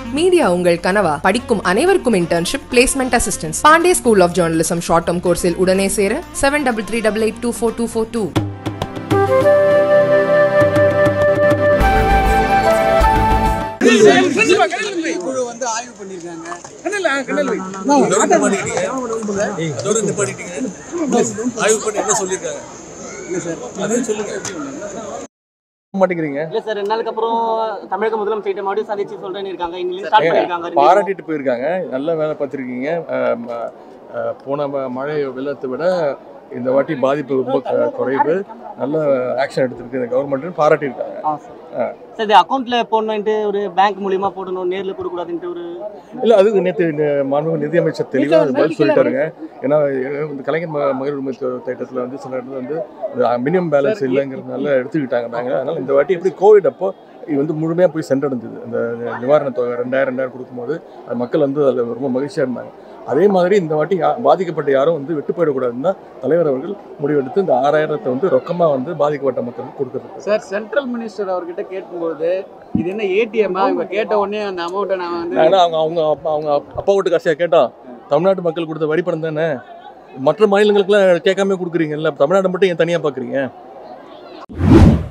media உங்கள் கனவா படிக்கும் அனைவருக்கும் internship placement assistance Pandey school of journalism short term கோர்ஸில் உடனே சேர seven double three double eight two four two four two குழு வந்து ஆய்வு பண்ணியிருக்காங்க அதோட நிப்பாட்டிட்டீங்க ஆய்வு பண்ணி என்ன சொல்லியிருக்காங்க அதையும் சொல்லுங்க மாட்டேங்கிறீங்க இல்ல சார் ரெண்டு நாளுக்கு அப்புறம் தமிழக முதலமைச்சர் மறுபடியும் சந்திச்சு சொல்றேன்னு இருக்காங்க இங்கிலீஷ் ஸ்டார்ட் பண்ணிருக்காங்க பாராட்டிட்டு போயிருக்காங்க நல்ல வேலை பார்த்துருக்கீங்க அஹ் ம- அஹ் போன ம- மழை வெள்ளத்தை விட இந்த வாட்டி பாதிப்பு ரொம்ப க- குறைவு நல்ல ஆக்ஷன் எடுத்திருக்கு இந்த கவர்மெண்ட் பாராட்டியிருக்காங்க சார் இது அக்கௌண்ட்ல போடணும்ட்டு ஒரு பேங்க் மூலியமா போடணும் நேர்ல போட கூடாதுன்ட்டு ஒரு இல்லை அதுக்கு நேற்று மாண்புமிகு நிதியமைச்சர் தெளிவாக அது பதில் சொல்லிட்டாருங்க ஏன்னா அஹ் இந்த கலைஞர் ம- மகளிர் உரிமை தி- திட்டத்தில் வந்து சில இடத்துல வந்து மினிமம் பேலன்ஸ் இல்லைங்கிறதுனால எடுத்துக்கிட்டாங்க பேங்க்ல அதனால இந்த வாட்டி எப்படி கோவிட் அப்போ இது வந்து முழுமையாக போய் சென்றடைஞ்சது அந்த நிவாரண தொகை ரெண்டாயிரம் ரெண்டாயிரம் கொடுக்கும்போது அது மக்கள் வந்து அதில் ரொம்ப மகிழ்ச்சியாக இருந்தாங்க அதே மாதிரி இந்த வாட்டி யா- பாதிக்கப்பட்ட யாரும் வந்து விட்டு போயிடக்கூடாதுன்னு தான் தலைவர் அவர்கள் முடிவெடுத்து இந்த ஆறாயிரத்தை வந்து ரொக்கமாக வந்து பாதிக்கப்பட்ட மக்களுக்கு கொடுக்குறது சார் சென்ட்ரல் மினிஸ்டர் அவர்கிட்ட கேட்கும்போது இது என்ன ஏடிஎம்மா இவங்க கேட்ட உடனே அந்த அமௌண்ட்டை நான் வந்து ஏன்னா அவங்க அவங்க அப்பா அவங்க அப்பா வீட்டு காசியாக கேட்டோம் தமிழ்நாட்டு மக்கள் கொடுத்த வரி பணம் தானே மற்ற மாநிலங்களுக்குலாம் கேட்காம கொடுக்குறீங்கல்ல தமிழ்நாடு மட்டும் ஏன் தனியாக பார்க்குறீங்க